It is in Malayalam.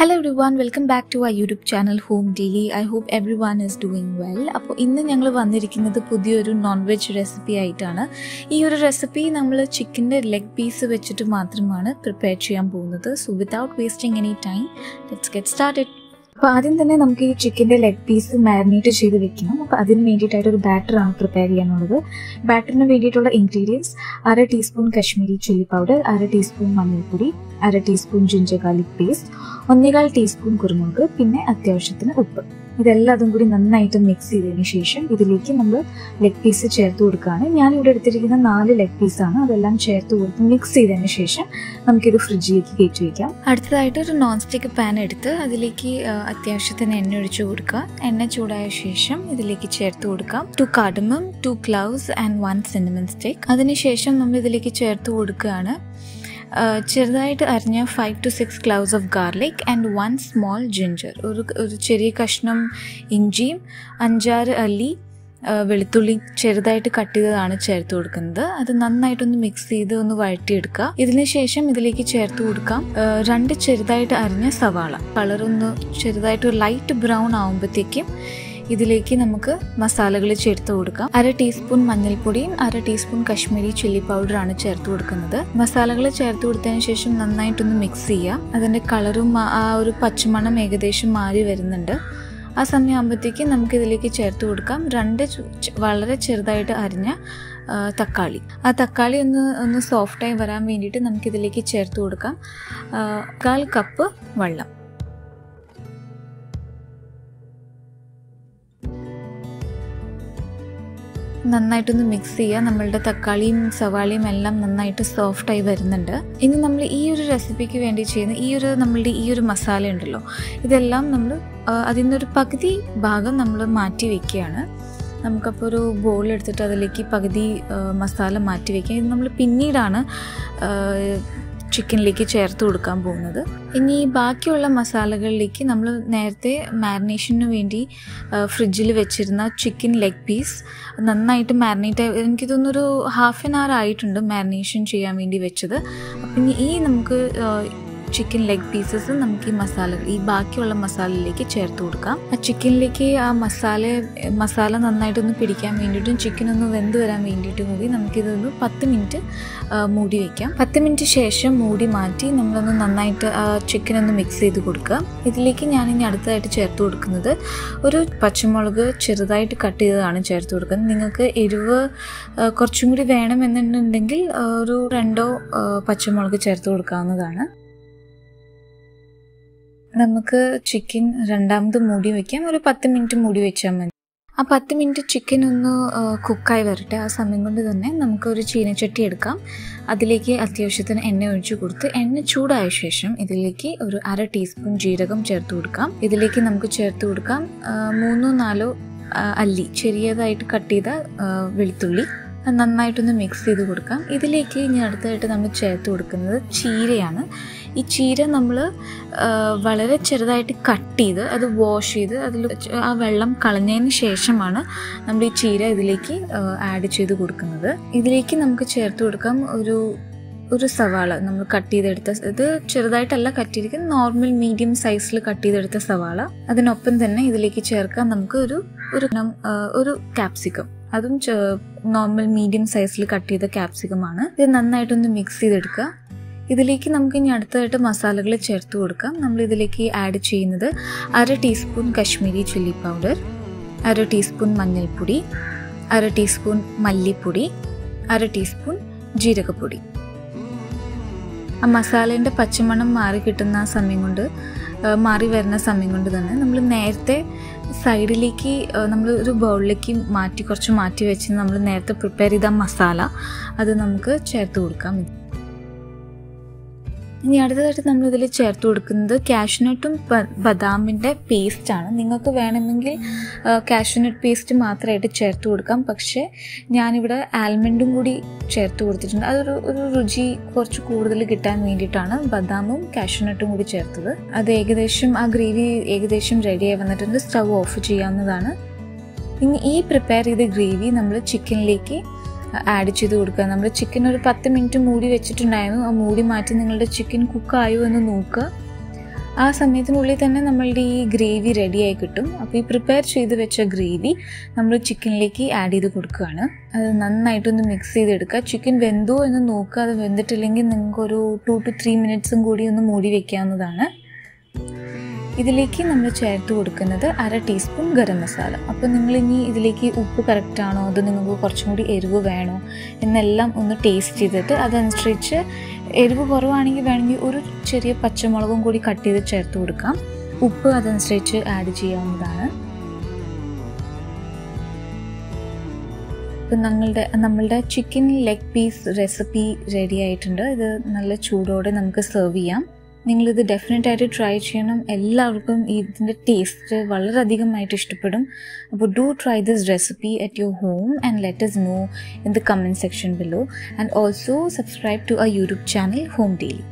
Hello everyone welcome back to I YouTube channel home daily I hope everyone is doing well അപ്പോൾ ഇന്ന് ഞങ്ങൾ വന്നിരിക്കുന്നത് പുതിയൊരു നോൺ വെജ് റെസിപ്പി ആയിട്ടാണ് ഈ ഒരു റെസിപ്പി നമ്മൾ ചിക്കൻ്റെ ലെഗ് പീസ് വെച്ചിട്ട് മാത്രമാണ് പ്രിപ്പയർ ചെയ്യാൻ പോകുന്നത് so without wasting any time let's get started അപ്പോൾ ആദ്യം തന്നെ നമുക്ക് ഈ ചിക്കൻ്റെ ലെഗ് പീസ് മാരിനേറ്റ് ചെയ്ത് വെക്കണം അപ്പോൾ അതിന് വേണ്ടിയിട്ടായിട്ട് ഒരു ബാറ്ററാണ് പ്രിപ്പയർ ചെയ്യാനുള്ളത് ബാറ്ററിന് വേണ്ടിയിട്ടുള്ള ഇൻഗ്രീഡിയൻസ് അര ടീസ്പൂൺ കശ്മീരി ചില്ലി പൗഡർ അര ടീസ്പൂൺ മഞ്ഞൾപ്പൊടി അര ടീസ്പൂൺ ജിഞ്ചർ ഗാർലിക് പേസ്റ്റ് ഒന്നേകാൽ ടീസ്പൂൺ കുരുമുളക് പിന്നെ അത്യാവശ്യത്തിന് ഉപ്പ് ഇതെല്ലാം അതും കൂടി നന്നായിട്ട് മിക്സ് ചെയ്തതിന് ശേഷം ഇതിലേക്ക് നമ്മൾ ലെഗ് പീസ് ചേർത്ത് കൊടുക്കുകയാണ് ഞാനിവിടെ എടുത്തിരിക്കുന്ന നാല് ലെഗ് പീസാണ് അതെല്ലാം ചേർത്ത് കൊടുത്ത് മിക്സ് ചെയ്തതിന് ശേഷം നമുക്കിത് ഫ്രിഡ്ജിലേക്ക് കയറ്റി വയ്ക്കാം അടുത്തതായിട്ട് ഒരു നോൺ സ്റ്റിക്ക് പാൻ എടുത്ത് അതിലേക്ക് ആ, അത്യാവശ്യത്തിന് എണ്ണ ഒഴിച്ചു കൊടുക്കുക എണ്ണ ചൂടായ ശേഷം ഇതിലേക്ക് ചേർത്ത് കൊടുക്കാം two cardamom two cloves and one cinnamon stick അതിനുശേഷം നമ്മൾ ഇതിലേക്ക് ചേർത്ത് കൊടുക്കുകയാണ് ആ, ചെറുതായിട്ട് അരിഞ്ഞ five to six cloves of garlic and one small ginger ഒരു ഒരു ചെറിയ കഷ്ണം ഇഞ്ചിയും അഞ്ചാറ് അല്ലി ആ, വെളുത്തുള്ളി ചെറുതായിട്ട് കട്ട് ചെയ്തതാണ് ചേർത്ത് കൊടുക്കുന്നത് അത് നന്നായിട്ടൊന്ന് മിക്സ് ചെയ്ത് ഒന്ന് വഴറ്റിയെടുക്കുക ഇതിന് ശേഷം ഇതിലേക്ക് ചേർത്ത് കൊടുക്കാം ആ, രണ്ട് ചെറുതായിട്ട് അരിഞ്ഞ സവാള കളറൊന്ന് ചെറുതായിട്ട് ലൈറ്റ് ബ്രൗൺ ആകുമ്പോഴത്തേക്കും ഇതിലേക്ക് നമുക്ക് മസാലകൾ ചേർത്ത് കൊടുക്കാം അര ടീസ്പൂൺ മഞ്ഞൾപ്പൊടിയും അര ടീസ്പൂൺ കശ്മീരി ചില്ലി പൗഡറാണ് ചേർത്ത് കൊടുക്കുന്നത് മസാലകൾ ചേർത്ത് കൊടുത്തതിന് ശേഷം നന്നായിട്ടൊന്ന് മിക്സ് ചെയ്യാം അതിൻ്റെ കളറും ആ- ആ ഒരു പച്ചമണം ഏകദേശം മാറി വരുന്നുണ്ട് ആ സമയമാകുമ്പോഴത്തേക്കും നമുക്ക് ഇതിലേക്ക് ചേർത്ത് കൊടുക്കാം രണ്ട് ചു- ചെ- വളരെ ചെറുതായിട്ട് അരിഞ്ഞ ആ, തക്കാളി ആ തക്കാളി ഒന്ന് ഒന്ന് സോഫ്റ്റായി വരാൻ വേണ്ടിയിട്ട് നമുക്കിതിലേക്ക് ചേർത്ത് കൊടുക്കാം ആ, കാൽ കപ്പ് വെള്ളം നന്നായിട്ടൊന്ന് മിക്സ് ചെയ്യുക നമ്മളുടെ തക്കാളിയും സവാളയും എല്ലാം നന്നായിട്ട് സോഫ്റ്റായി വരുന്നുണ്ട് ഇനി നമ്മൾ ഈ ഒരു റെസിപ്പിക്ക് വേണ്ടി ചെയ്യുന്ന ഈ ഒരു നമ്മളുടെ ഈ ഒരു മസാല ഉണ്ടല്ലോ ഇതെല്ലാം നമ്മൾ അതിൽ നിന്നൊരു പകുതി ഭാഗം നമ്മൾ മാറ്റി വെക്കുകയാണ് നമുക്കപ്പോൾ ഒരു ബോൾ എടുത്തിട്ട് അതിലേക്ക് പകുതി ആ, മസാല മാറ്റി വയ്ക്കാം ഇത് നമ്മൾ പിന്നീടാണ് ആ, ചിക്കനിലേക്ക് ചേർത്ത് കൊടുക്കാൻ പോകുന്നത് ഇനി ഈ ബാക്കിയുള്ള മസാലകളിലേക്ക് നമ്മൾ നേരത്തെ മാരിനേഷന് വേണ്ടി ഫ്രിഡ്ജിൽ വെച്ചിരുന്ന ചിക്കൻ ലെഗ് പീസ് നന്നായിട്ട് മാരിനേറ്റ് ആയി എനിക്ക് തോന്നുന്നൊരു ഹാഫ് ആൻ അവർ ആയിട്ടുണ്ട് മാരിനേഷൻ ചെയ്യാൻ വേണ്ടി വെച്ചത് അപ്പം ഇനി ഈ നമുക്ക് ചിക്കൻ ലെഗ് പീസസ് നമുക്ക് ഈ മസാലകൾ ഈ ബാക്കിയുള്ള മസാലയിലേക്ക് ചേർത്ത് കൊടുക്കാം ആ ചിക്കനിലേക്ക് ആ മസാല മസാല നന്നായിട്ടൊന്ന് പിടിക്കാൻ വേണ്ടിയിട്ടും ചിക്കൻ ഒന്ന് വെന്ത് വരാൻ വേണ്ടിയിട്ടും കൂടി നമുക്കിതൊന്ന് പത്ത് മിനിറ്റ് ആ, മൂടി വയ്ക്കാം പത്ത് മിനിറ്റ് ശേഷം മൂടി മാറ്റി നമ്മളൊന്ന് നന്നായിട്ട് ആ ചിക്കൻ ഒന്ന് മിക്സ് ചെയ്ത് കൊടുക്കുക ഇതിലേക്ക് ഞാൻ ഇനി അടുത്തതായിട്ട് ചേർത്ത് കൊടുക്കുന്നത് ഒരു പച്ചമുളക് ചെറുതായിട്ട് കട്ട് ചെയ്തതാണ് ചേർത്ത് കൊടുക്കുന്നത് നിങ്ങൾക്ക് എരിവ് ആ, കുറച്ചും കൂടി വേണമെന്നുണ്ടെങ്കിൽ ആ, ഒരു രണ്ടോ ആ, പച്ചമുളക് ചേർത്ത് കൊടുക്കാവുന്നതാണ് നമുക്ക് ചിക്കൻ രണ്ടാമത് മൂടി വയ്ക്കാം ഒരു പത്ത് മിനിറ്റ് മൂടി വെച്ചാൽ മതി ആ പത്ത് മിനിറ്റ് ചിക്കൻ ഒന്ന് കുക്കായി വരട്ടെ ആ സമയം കൊണ്ട് തന്നെ നമുക്കൊരു ചീനച്ചട്ടി എടുക്കാം അതിലേക്ക് അത്യാവശ്യത്തിന് എണ്ണ ഒഴിച്ചു കൊടുത്ത് എണ്ണ ചൂടായ ശേഷം ഇതിലേക്ക് ഒരു അര ടീസ്പൂൺ ജീരകം ചേർത്ത് കൊടുക്കാം ഇതിലേക്ക് നമുക്ക് ചേർത്ത് കൊടുക്കാം ആ, മൂന്നോ നാലോ ആ, അല്ലി ചെറിയതായിട്ട് കട്ട് ചെയ്ത ആ, വെളുത്തുള്ളി അത് നന്നായിട്ടൊന്ന് മിക്സ് ചെയ്ത് കൊടുക്കാം ഇതിലേക്ക് ഇനി അടുത്തതായിട്ട് നമ്മൾ ചേർത്ത് കൊടുക്കുന്നത് ചീരയാണ് ഈ ചീര നമ്മൾ വളരെ ചെറുതായിട്ട് കട്ട് ചെയ്ത് അത് വാഷ് ചെയ്ത് അതിൽ ആ വെള്ളം കളഞ്ഞതിന് ശേഷമാണ് നമ്മൾ ഈ ചീര ഇതിലേക്ക് ആഡ് ചെയ്ത് കൊടുക്കുന്നത് ഇതിലേക്ക് നമുക്ക് ചേർത്ത് കൊടുക്കാം ഒരു ഒരു സവാള നമ്മൾ കട്ട് ചെയ്തെടുത്ത ഇത് ചെറുതായിട്ടല്ല കട്ട് ചെയ്തിരിക്കുന്നത് നോർമൽ മീഡിയം സൈസിൽ കട്ട് ചെയ്തെടുത്ത സവാള അതിനൊപ്പം തന്നെ ഇതിലേക്ക് ചേർക്കാൻ നമുക്ക് ഒരു ഒരു നം- ആ, ഒരു ക്യാപ്സിക്കം അതും നോർമൽ മീഡിയം സൈസിൽ കട്ട് ചെയ്ത ക്യാപ്സിക്കമാണ് ഇത് നന്നായിട്ടൊന്ന് മിക്സ് ചെയ്തെടുക്കുക ഇതിലേക്ക് നമുക്ക് ഇനി അടുത്തതായിട്ട് മസാലകൾ ചേർത്ത് കൊടുക്കാം നമ്മൾ ഇതിലേക്ക് ആഡ് ചെയ്യുന്നത് അര ടീസ്പൂൺ കശ്മീരി ചില്ലി പൗഡർ അര ടീസ്പൂൺ മഞ്ഞൾപ്പൊടി അര ടീസ്പൂൺ മല്ലിപ്പൊടി അര ടീസ്പൂൺ ജീരകപ്പൊടി ആ മസാലേൻ്റെ പച്ചമണം മാറി കിട്ടുന്ന ആ സമയം കൊണ്ട് ആ, മാറി വരുന്ന സമയം കൊണ്ട് തന്നെ നമ്മൾ നേരത്തെ സൈഡിലേക്ക് നമ്മൾ ഒരു ബൗളിലേക്ക് മാറ്റി കുറച്ച് മാറ്റി വെച്ച് നമ്മൾ നേരത്തെ പ്രിപ്പയർ ചെയ്ത മസാല അത് നമുക്ക് ചേർത്ത് കൊടുക്കാം ഇനി അടുത്തതായിട്ട് നമ്മൾ ഇതിൽ ചേർത്ത് കൊടുക്കുന്നത് കാഷ്നട്ടും ബദാമിൻ്റെ പേസ്റ്റാണ് നിങ്ങൾക്ക് വേണമെങ്കിൽ കാഷ്നട്ട് പേസ്റ്റ് മാത്രമായിട്ട് ചേർത്ത് കൊടുക്കാം പക്ഷേ ഞാനിവിടെ ആൽമണ്ടും കൂടി ചേർത്ത് കൊടുത്തിട്ടുണ്ട് അതൊരു ഒരു രുചി കുറച്ച് കൂടുതൽ കിട്ടാൻ വേണ്ടിയിട്ടാണ് ബദാമും കാഷ്നട്ടും കൂടി ചേർത്തത് അത് ഏകദേശം ആ ഗ്രേവി ഏകദേശം റെഡിയായി വന്നിട്ടുണ്ട് സ്റ്റൗ ഓഫ് ചെയ്യാവുന്നതാണ് ഇനി ഈ പ്രിപ്പയർ ചെയ്ത ഗ്രേവി നമ്മൾ ചിക്കനിലേക്ക് ആഡ് ചെയ്ത് കൊടുക്കുക നമ്മൾ ചിക്കൻ ഒരു പത്ത് മിനിറ്റ് മൂടി വെച്ചിട്ടുണ്ടായിരുന്നു ആ മൂടി മാറ്റി നിങ്ങളുടെ ചിക്കൻ കുക്കായോ എന്ന് നോക്കുക ആ സമയത്തിനുള്ളിൽ തന്നെ നമ്മളുടെ ഈ ഗ്രേവി റെഡിയായി കിട്ടും അപ്പോൾ ഈ പ്രിപ്പയർ ചെയ്ത് വെച്ച ഗ്രേവി നമ്മൾ ചിക്കനിലേക്ക് ആഡ് ചെയ്ത് കൊടുക്കുകയാണ് അത് നന്നായിട്ടൊന്ന് മിക്സ് ചെയ്തെടുക്കുക ചിക്കൻ വെന്തോ എന്ന് നോക്കുക അത് വെന്തിട്ടില്ലെങ്കിൽ നിങ്ങൾക്കൊരു ടു ടു ത്രീ മിനിറ്റ്സും കൂടി ഒന്ന് മൂടി വെക്കാവുന്നതാണ് ഇതിലേക്ക് നമ്മൾ ചേർത്ത് കൊടുക്കുന്നത് അര ടീസ്പൂൺ ഗരം മസാല അപ്പോൾ നിങ്ങളിനി ഇതിലേക്ക് ഉപ്പ് കറക്റ്റാണോ അത് നിങ്ങൾക്ക് കുറച്ചും കൂടി എരിവ് വേണോ എന്നെല്ലാം ഒന്ന് ടേസ്റ്റ് ചെയ്തിട്ട് അതനുസരിച്ച് എരിവ് കുറവാണെങ്കിൽ വേണമെങ്കിൽ ഒരു ചെറിയ പച്ചമുളകും കൂടി കട്ട് ചെയ്ത് ചേർത്ത് കൊടുക്കാം ഉപ്പ് അതനുസരിച്ച് ആഡ് ചെയ്യാവുന്നതാണ് ഇപ്പം നമ്മളുടെ നമ്മളുടെ chicken leg piece recipe ready ആയിട്ടുണ്ട് ഇത് നല്ല ചൂടോടെ നമുക്ക് സെർവ് ചെയ്യാം നിങ്ങളിത് ഡെഫിനറ്റ് ആയിട്ട് ട്രൈ ചെയ്യണം എല്ലാവർക്കും ഇതിൻ്റെ ടേസ്റ്റ് വളരെയധികമായിട്ട് ഇഷ്ടപ്പെടും അപ്പോൾ do try this recipe at your home and let us know in the comment section below and also subscribe to our YouTube channel Home Daily.